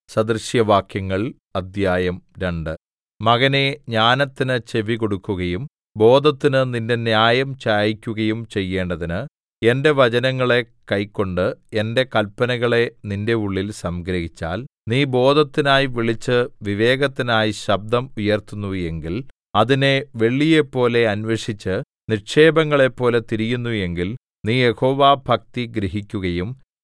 സദൃശവാക്യങ്ങൾ അദ്ധ്യായം രണ്ട് മകനേ ജ്ഞാനത്തിന് ചെവികൊടുക്കുകയും ബോധത്തിന് നിന്റെ ന്യായം ചായിക്കുകയും ചെയ്യേണ്ടതിന് എന്റെ വചനങ്ങളെ കൈക്കൊണ്ട് എന്റെ കല്പനകളെ നിന്റെ ഉള്ളിൽ സംഗ്രഹിച്ചാൽ നീ ബോധത്തിനായി വിളിച്ച് വിവേകത്തിനായി ശബ്ദം ഉയർത്തുന്നു എങ്കിൽ അതിനെ വെള്ളിയെപ്പോലെ അന്വേഷിച്ച് നിക്ഷേപങ്ങളെപ്പോലെ തിരയുന്നു എങ്കിൽ നീ യഹോവാഭക്തി ഗ്രഹിക്കുകയും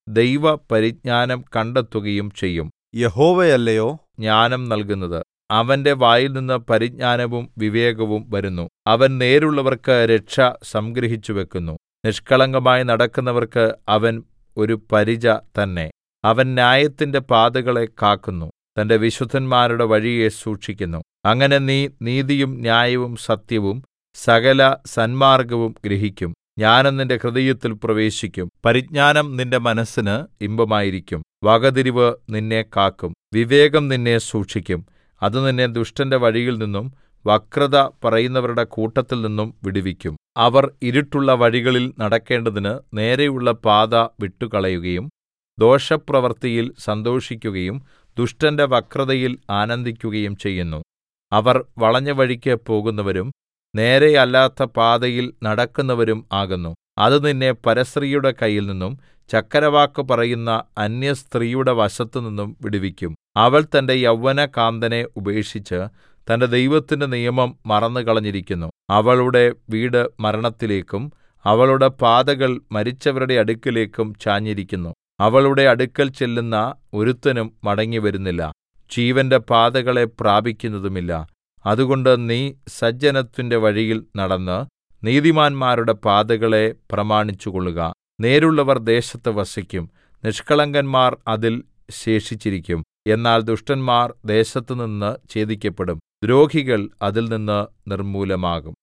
ദൈവപരിജ്ഞാനം കണ്ടെത്തുകയും ചെയ്യും യഹോവയല്ലയോ ജ്ഞാനം നൽകുന്നത് അവന്റെ വായിൽനിന്ന് പരിജ്ഞാനവും വിവേകവും വരുന്നു അവൻ നേരുള്ളവർക്ക് രക്ഷ സംഗ്രഹിച്ചുവെക്കുന്നു നിഷ്കളങ്കമായി നടക്കുന്നവർക്ക് അവൻ ഒരു പരിച തന്നെ അവൻ ന്യായത്തിന്റെ പാതകളെ കാക്കുന്നു തന്റെ വിശുദ്ധന്മാരുടെ വഴിയെ സൂക്ഷിക്കുന്നു അങ്ങനെ നീ നീതിയും ന്യായവും സത്യവും സകല സന്മാർഗ്ഗവും ഗ്രഹിക്കും ജ്ഞാനം നിന്റെ ഹൃദയത്തിൽ പ്രവേശിക്കും പരിജ്ഞാനം നിന്റെ മനസ്സിന് ഇമ്പമായിരിക്കും വകതിരിവ് നിന്നെ കാക്കും വിവേകം നിന്നെ സൂക്ഷിക്കും അത് നിന്നെ ദുഷ്ടന്റെ വഴിയിൽനിന്നും വക്രത പറയുന്നവരുടെ കൂട്ടത്തിൽനിന്നും വിടുവിക്കും അവർ ഇരുട്ടുള്ള വഴികളിൽ നടക്കേണ്ടതിന് നേരെയുള്ള പാത വിട്ടുകളയുകയും ദോഷപ്രവൃത്തിയിൽ സന്തോഷിക്കുകയും ദുഷ്ടന്റെ വക്രതയിൽ ആനന്ദിക്കുകയും ചെയ്യുന്നു അവർ വളഞ്ഞ വഴിക്ക് പോകുന്നവരും നേരെയല്ലാത്ത പാതയിൽ നടക്കുന്നവരും ആകുന്നു അത് നിന്നെ പരസ്ത്രീയുടെ കയ്യിൽനിന്നും ചക്കരവാക്ക് പറയുന്ന അന്യസ്ത്രീയുടെ വശത്തുനിന്നും വിടുവിക്കും അവൾ തന്റെ യൗവനകാന്തനെ ഉപേക്ഷിച്ച് തന്റെ ദൈവത്തിന്റെ നിയമം മറന്നുകളഞ്ഞിരിക്കുന്നു അവളുടെ വീട് മരണത്തിലേക്കും അവളുടെ പാതകൾ മരിച്ചവരുടെ അടുക്കലേക്കും ചാഞ്ഞിരിക്കുന്നു അവളുടെ അടുക്കൽ ചെല്ലുന്ന ഒരുത്തനും മടങ്ങിവരുന്നില്ല ജീവന്റെ പാതകളെ പ്രാപിക്കുന്നതുമില്ല അതുകൊണ്ട് നീ സജ്ജനത്തിന്റെ വഴിയിൽ നടന്ന് നീതിമാന്മാരുടെ പാതകളെ പ്രമാണിച്ചുകൊള്ളുക നേരുള്ളവർ ദേശത്ത് വസിക്കും നിഷ്കളങ്കന്മാർ അതിൽ ശേഷിച്ചിരിക്കും എന്നാൽ ദുഷ്ടന്മാർ ദേശത്തുനിന്ന് ഛേദിക്കപ്പെടും ദ്രോഹികൾ അതിൽനിന്ന് നിർമ്മൂലമാകും